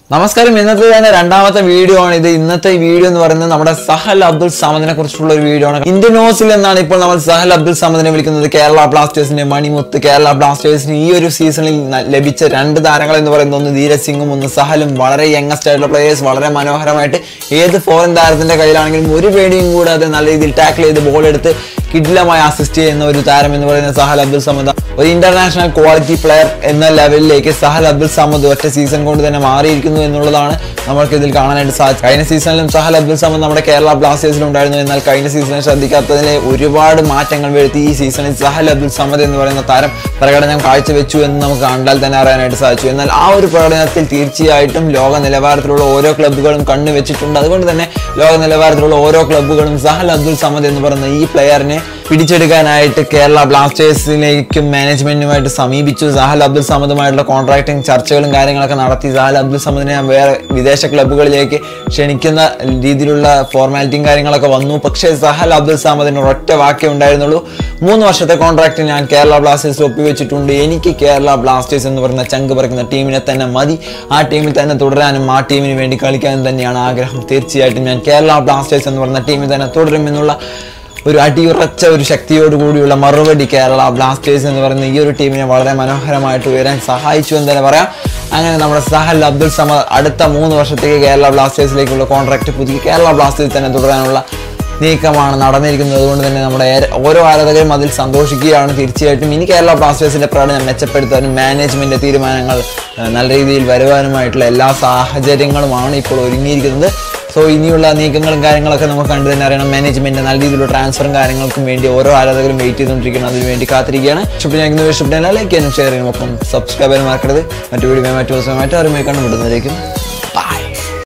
നമസ്കാരം ഇന്നത്തെ തന്നെ രണ്ടാമത്തെ വീഡിയോ ആണ് ഇത് ഇന്നത്തെ ഈ വീഡിയോ എന്ന് പറയുന്നത് നമ്മുടെ സഹൽ അബ്ദുൾ സമദിനെ കുറിച്ചുള്ള ഒരു വീഡിയോ ആണ് ഇന്ത്യൻ ഓസിൽ എന്നാണ് ഇപ്പോൾ നമ്മൾ സഹൽ അബ്ദുൾ സമദിനെ വിളിക്കുന്നത് കേരള ബ്ലാസ്റ്റേഴ്സിന്റെ മണിമുത്ത് കേരള ബ്ലാസ്റ്റേഴ്സിന് ഈ ഒരു സീസണിൽ ന- ലഭിച്ച രണ്ട് താരങ്ങൾ എന്ന് പറയുന്നത് ഒന്ന് ധീരജ് സിംഗും ഒന്ന് സഹലും വളരെ യങ്ങസ്റ്റ് ആയിട്ടുള്ള പ്ലേയേഴ്സ് വളരെ മനോഹരമായിട്ട് ഏത് ഫോറിൻ താരത്തിന്റെ കയ്യിലാണെങ്കിലും ഒരു പേടിയും കൂടാതെ നല്ല രീതിയിൽ ടാക്കിൾ ചെയ്ത് ബോൾ എടുത്ത് കിഡിലമായി അസിസ്റ്റ് ചെയ്യുന്ന ഒരു താരം എന്ന് പറയുന്നത് സഹൽ അബ്ദുൾ സമദ് ഒരു ഇന്റർനാഷണൽ ക്വാളിറ്റി പ്ലെയർ എന്ന ലെവലിലേക്ക് സഹൽ അബ്ദുൾ സമദ് ഒറ്റ സീസൺ കൊണ്ട് തന്നെ മാറിയിരിക്കുന്നു എന്നുള്ളതാണ് നമ്മൾക്ക് ഇതിൽ കാണാനായിട്ട് സാധിച്ചത് കഴിഞ്ഞ സീസണിലും സഹൽ അബ്ദുൾ സമദ് നമ്മുടെ കേരള ബ്ലാസ്റ്റേഴ്സിൽ ഉണ്ടായിരുന്നു എന്നാൽ കഴിഞ്ഞ സീസണിൽ ശ്രദ്ധിക്കാത്തതിലെ ഒരുപാട് മാറ്റങ്ങൾ വരുത്തി ഈ സീസണിൽ സഹൽ അബ്ദുൾ സമദ് എന്ന് പറയുന്ന താരം പ്രകടനം കാഴ്ചവെച്ചു എന്ന് നമുക്ക് കണ്ടാൽ തന്നെ അറിയാനായിട്ട് സാധിച്ചു എന്നാൽ ആ ഒരു പ്രകടനത്തിൽ തീർച്ചയായിട്ടും ലോക നിലവാരത്തിലുള്ള ഓരോ ക്ലബ്ബുകളും കണ്ണു വെച്ചിട്ടുണ്ട് അതുകൊണ്ട് തന്നെ ലോക നിലവാരത്തിലുള്ള ഓരോ ക്ലബ്ബുകളും സഹൽ അബ്ദുൾ സമദ് എന്ന് പറയുന്ന ഈ പ്ലെയറിനെ പിടിച്ചെടുക്കാനായിട്ട് കേരള ബ്ലാസ്റ്റേഴ്സിലേക്കും മാനേജ്മെന്റുമായിട്ട് സമീപിച്ചു സഹൽ അബ്ദുൾ സമദുമായിട്ടുള്ള കോൺട്രാക്ടിങ് ചർച്ചകളും കാര്യങ്ങളൊക്കെ നടത്തി സഹൽ അബ്ദുൾ സമദിനെ വേറെ വിദേശ ക്ലബ്ബുകളിലേക്ക് ക്ഷണിക്കുന്ന രീതിയിലുള്ള ഫോർമാലിറ്റിയും കാര്യങ്ങളൊക്കെ വന്നു പക്ഷേ സഹൽ അബ്ദുൾ സമദിന് ഒരൊറ്റ വാക്കേ ഉണ്ടായിരുന്നുള്ളൂ മൂന്ന് വർഷത്തെ കോൺട്രാക്ട് ഞാൻ കേരള ബ്ലാസ്റ്റേഴ്സിൽ ഒപ്പുവെച്ചിട്ടുണ്ട് എനിക്ക് കേരള ബ്ലാസ്റ്റേഴ്സ് എന്ന് പറയുന്ന ചങ്ക് പറിക്കുന്ന ടീമിനെ തന്നെ മതി ആ ടീമിൽ തന്നെ തുടരാനും ആ ടീമിന് വേണ്ടി കളിക്കാനും തന്നെയാണ് ആഗ്രഹം തീർച്ചയായിട്ടും ഞാൻ കേരള ബ്ലാസ്റ്റേഴ്സ് എന്ന് പറയുന്ന ടീമിൽ തന്നെ തുടരുമെന്നുള്ള ഒരു അടിയുറച്ച ഒരു ശക്തിയോട് കൂടിയുള്ള മറുപടി കേരള ബ്ലാസ്റ്റേഴ്സ് എന്ന് പറയുന്ന ഈ ഒരു ടീമിനെ വളരെ മനോഹരമായിട്ട് ഉയരാൻ സഹായിച്ചു എന്ന് തന്നെ പറയാം അങ്ങനെ നമ്മുടെ സഹൽ അബ്ദുൾ സമദ് അടുത്ത മൂന്ന് വർഷത്തേക്ക് കേരള ബ്ലാസ്റ്റേഴ്സിലേക്കുള്ള കോൺട്രാക്ട് പുതുക്കി കേരള ബ്ലാസ്റ്റേഴ്സ് തന്നെ തുടരാനുള്ള നീക്കമാണ് നടന്നിരിക്കുന്നത് അതുകൊണ്ട് തന്നെ നമ്മുടെ ഏര- ഓരോ ആരാധകരും അതിൽ സന്തോഷിക്കുകയാണ് തീർച്ചയായിട്ടും ഇനി കേരള ബ്ലാസ്റ്റേഴ്സിന്റെ പ്രകടനം മെച്ചപ്പെടുത്താനും മാനേജ്മെന്റ് തീരുമാനങ്ങൾ ഏഹ്, നല്ല രീതിയിൽ വരുവാനുമായിട്ടുള്ള എല്ലാ സാഹചര്യങ്ങളുമാണ് ഇപ്പോൾ ഒരുങ്ങിയിരിക്കുന്നത് സോ ഇനിയുള്ള നീക്കങ്ങളും കാര്യങ്ങളൊക്കെ നമുക്ക് കണ്ടു തന്നെ അറിയണം മാനേജ്മെന്റ് നല്ല രീതിയിലുള്ള ട്രാൻസ്ഫറും കാര്യങ്ങൾക്കും വേണ്ടി ഓരോ ആരാധകരും വെയിറ്റ് ചെയ്തുകൊണ്ടിരിക്കണം അതിന് വേണ്ടി കാത്തിരിക്കുകയാണ് ഇഷ്ടപ്പെട്ട ഞങ്ങൾക്ക് ഇഷ്ടപ്പെട്ടാൽ ലൈക്ക് ചെയ്യാനും ഷെയർ ചെയ്യാനും ഒപ്പം സബ്സ്ക്രൈബ് ചെയ്യാനും മറക്കരുത് മറ്റു വീഡിയോ മറ്റു ദിവസം മറ്റു അറിയുമായി കണ്ടുപിടുന്നതായിരിക്കും